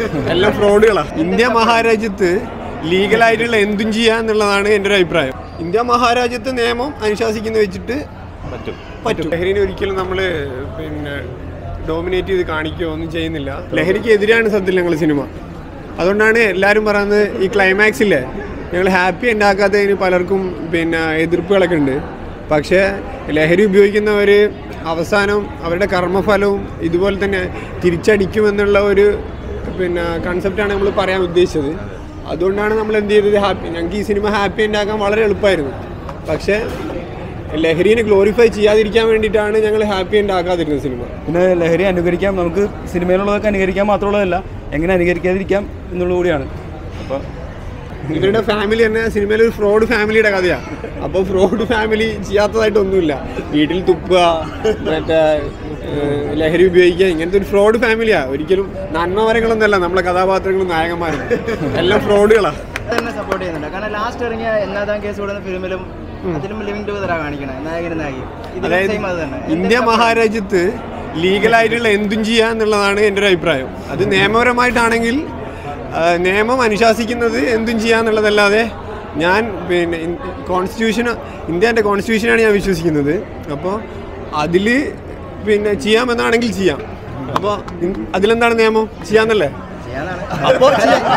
എല്ലാം ഫ്രോഡുകളാ ഇന്ത്യ മഹാരാജ്യത്ത് ലീഗലായിട്ടുള്ള എന്തും ചെയ്യാ എന്നുള്ളതാണ് എൻ്റെ ഒരു അഭിപ്രായം ഇന്ത്യ മഹാരാജ്യത്ത് നിയമം അനുശാസിക്കുന്ന വെച്ചിട്ട് പറ്റും പറ്റും ലഹരിനെ ഒരിക്കലും നമ്മൾ പിന്നെ ഡോമിനേറ്റ് ചെയ്ത് കാണിക്കുകയോ ഒന്നും ചെയ്യുന്നില്ല ലഹരിക്ക് എതിരാണ് സത്യത്തിൽ ഞങ്ങൾ സിനിമ അതുകൊണ്ടാണ് എല്ലാവരും പറയുന്നത് ഈ ക്ലൈമാക്സില്ലേ ഞങ്ങൾ ഹാപ്പി ഉണ്ടാക്കാത്തതിന് പലർക്കും പിന്നെ എതിർപ്പുകളൊക്കെ ഉണ്ട് പക്ഷേ ലഹരി ഉപയോഗിക്കുന്നവർ അവസാനം അവരുടെ കർമ്മഫലവും ഇതുപോലെ തന്നെ തിരിച്ചടിക്കുമെന്നുള്ള ഒരു പിന്നെ കൺസെപ്റ്റാണ് നമ്മൾ പറയാൻ ഉദ്ദേശിച്ചത് അതുകൊണ്ടാണ് നമ്മൾ എന്ത് ചെയ്തത് ഹാപ്പി ഞങ്ങൾക്ക് ഈ സിനിമ ഹാപ്പി ഉണ്ടാക്കാൻ വളരെ എളുപ്പമായിരുന്നു പക്ഷേ ലഹരിനെ ഗ്ലോറിഫൈ ചെയ്യാതിരിക്കാൻ വേണ്ടിയിട്ടാണ് ഞങ്ങൾ ഹാപ്പി ഉണ്ടാക്കാതിരുന്നത് സിനിമ പിന്നെ ലഹരി അനുകരിക്കാം നമുക്ക് സിനിമയിലുള്ളതൊക്കെ അനുകരിക്കാൻ മാത്രമുള്ളതല്ല എങ്ങനെ അനുകരിക്കാതിരിക്കാം എന്നുള്ളത് കൂടിയാണ് അപ്പോൾ ഇവരുടെ ഫാമിലി തന്നെ സിനിമയിൽ ഒരു ഫ്രോഡ് ഫാമിലിയുടെ കഥയാണ് അപ്പോൾ ഫ്രോഡ് ഫാമിലി ചെയ്യാത്തതായിട്ടൊന്നുമില്ല വീട്ടിൽ തുപ്പുക മറ്റേ ഏഹ്, ലഹരി ഉപയോഗിക്കുക ഇങ്ങനത്തെ ഒരു ഫ്രോഡ് ഫാമിലിയാണ് ഒരിക്കലും നന്മവരങ്ങളൊന്നുമല്ല നമ്മളെ കഥാപാത്രങ്ങളും നായകന്മാരും എല്ലാം ഫ്രോഡുകളാണ് തന്നെ സപ്പോർട്ട് ചെയ്യുന്നുണ്ട് കാരണം ലാസ്റ്റ് ഇറങ്ങിയ എന്നാതാൻ കേസ് കൂടുന്ന ഫിലിമിലും അതിലും ലിവിങ് ടുഗദറാ കാണിക്കണേ നായകനും നായികയും ഇതിലും അതായത് സെയിം അത് തന്നെ ഇന്ത്യ മഹാരാജ്യത്ത് ലീഗലായിട്ടുള്ള എന്തും ചെയ്യാ എന്നുള്ളതാണ് എൻ്റെ ഒരു അഭിപ്രായം അത് നിയമപരമായിട്ടാണെങ്കിൽ ആ, നിയമം അനുശാസിക്കുന്നത് എന്തും ചെയ്യാന്നുള്ളതല്ലാതെ ഞാൻ പിന്നെ കോൺസ്റ്റിറ്റ്യൂഷൻ ഇന്ത്യൻ്റെ കോൺസ്റ്റിറ്റ്യൂഷനാണ് ഞാൻ വിശ്വസിക്കുന്നത് അപ്പോൾ അതിൽ പിന്നെ ചെയ്യാമെന്നാണെങ്കിൽ ചെയ്യാം അപ്പോൾ അതിലെന്താണ് നിയമം ചെയ്യാന്നല്ലേ ചെയ്യാന്നാണ് അപ്പോൾ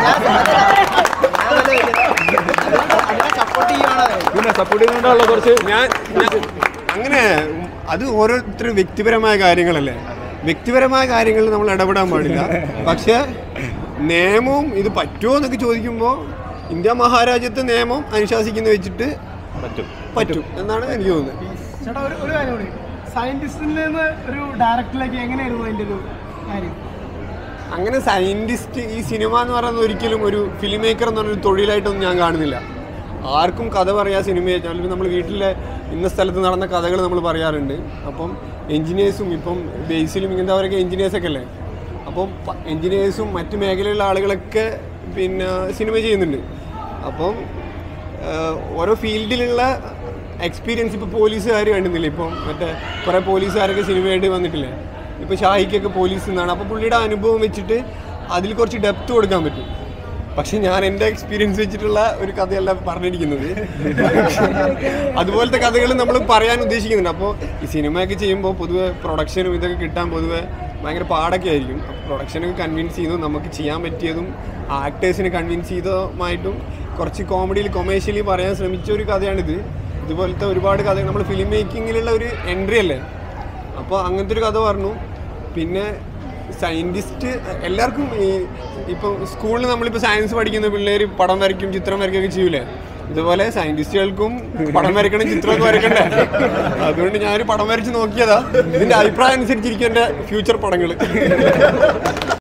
സപ്പോർട്ട് ചെയ്യുവാണ് പിന്നെ സപ്പോർട്ട് ചെയ്യുന്നതുകൊണ്ടുള്ള കുറച്ച് ഞാൻ ഞാൻ- അങ്ങനെ അത് ഓരോരുത്തർ വ്യക്തിപരമായ കാര്യങ്ങളല്ലേ വ്യക്തിപരമായ കാര്യങ്ങളിൽ നമ്മൾ ഇടപെടാൻ പാടില്ല പക്ഷേ നിയമവും ഇത് പറ്റുമോ എന്നൊക്കെ ചോദിക്കുമ്പോൾ ഇന്ത്യ മഹാരാജ്യത്തെ നിയമം അനുശാസിക്കുന്ന വെച്ചിട്ട് പറ്റും പറ്റും എന്നാണ് എനിക്ക് തോന്നുന്നത് ചേട്ടാ ഒരു ഒരു കാര്യം കൂടി സയന്റിസ്റ്റിൽ നിന്ന് ഒരു ഡയറക്ടറിലേക്ക് എങ്ങനെയായിരുന്നു അതിന്റെ ഒരു കാര്യം അങ്ങനെ സയന്റിസ്റ്റ് ഈ സിനിമ എന്ന് പറയുന്നത് ഒരിക്കലും ഒരു ഫിലിം മേക്കർ എന്ന് പറഞ്ഞൊരു തൊഴിലായിട്ടൊന്നും ഞാൻ കാണുന്നില്ല ആർക്കും കഥ പറയാ സിനിമ അല്ലെങ്കിൽ നമ്മൾ വീട്ടിലെ ഇന്ന സ്ഥലത്ത് നടന്ന കഥകൾ നമ്മൾ പറയാറുണ്ട് അപ്പം എൻജിനീയേഴ്സും ഇപ്പം ബേസിലും ഇങ്ങനത്തെ എൻജിനീയേഴ്സൊക്കെ അല്ലേ അപ്പം എൻജിനീയേഴ്സും മറ്റു മേഖലയിലുള്ള ആളുകളൊക്കെ പിന്നെ സിനിമ ചെയ്യുന്നുണ്ട് അപ്പം ആഹ് ഓരോ ഫീൽഡിലുള്ള എക്സ്പീരിയൻസ് ഇപ്പോൾ പോലീസുകാർ കണ്ടുന്നില്ല ഇപ്പം മറ്റേ കുറേ പോലീസുകാരൊക്കെ സിനിമയായിട്ട് വന്നിട്ടില്ലേ ഇപ്പോൾ ഷാഹിക്കൊക്കെ പോലീസ് എന്നാണ് അപ്പോൾ പുള്ളിയുടെ അനുഭവം വെച്ചിട്ട് അതിൽ കുറച്ച് ഡെപ്ത് കൊടുക്കാൻ പറ്റും പക്ഷെ ഞാൻ എൻ്റെ എക്സ്പീരിയൻസ് വെച്ചിട്ടുള്ള ഒരു കഥയല്ല പറഞ്ഞിരിക്കുന്നത് അതുപോലത്തെ കഥകൾ നമ്മൾ പറയാൻ ഉദ്ദേശിക്കുന്നുണ്ട് അപ്പോൾ ഈ സിനിമയൊക്കെ ചെയ്യുമ്പോൾ പൊതുവെ പ്രൊഡക്ഷനും ഇതൊക്കെ കിട്ടാൻ പൊതുവെ ഭയങ്കര പാടൊക്കെ ആയിരിക്കും പ്രൊഡക്ഷനൊക്കെ കൺവിൻസ് ചെയ്യുന്നു നമുക്ക് ചെയ്യാൻ പറ്റിയതും ആക്ടേഴ്സിനെ കൺവിൻസ് ചെയ്തതുമായിട്ടും കുറച്ച് കോമഡിയിൽ കൊമേഴ്ഷ്യലി പറയാൻ ശ്രമിച്ച ഒരു കഥയാണിത് ഇതുപോലത്തെ ഒരുപാട് കഥകൾ നമ്മൾ ഫിലിം മേക്കിങ്ങിലുള്ള ഒരു എൻട്രി അല്ലേ അപ്പോൾ അങ്ങനത്തെ ഒരു കഥ പറഞ്ഞു പിന്നെ സയൻറ്റിസ്റ്റ് എല്ലാവർക്കും ഈ ഇപ്പം സ്കൂളിൽ നമ്മളിപ്പോൾ സയൻസ് പഠിക്കുന്ന പിള്ളേർ പടം വരയ്ക്കും ചിത്രം വരയ്ക്കുകയൊക്കെ ചെയ്യൂലേ ഇതുപോലെ സയൻറ്റിസ്റ്റുകൾക്കും പടം വരയ്ക്കണം ചിത്രമൊക്കെ വരയ്ക്കണ്ടേ അതുകൊണ്ട് ഞാനൊരു പടം വരച്ച് നോക്കിയതാ ഇതിൻ്റെ അഭിപ്രായം അനുസരിച്ചിരിക്കും എൻ്റെ ഫ്യൂച്ചർ പടങ്ങൾ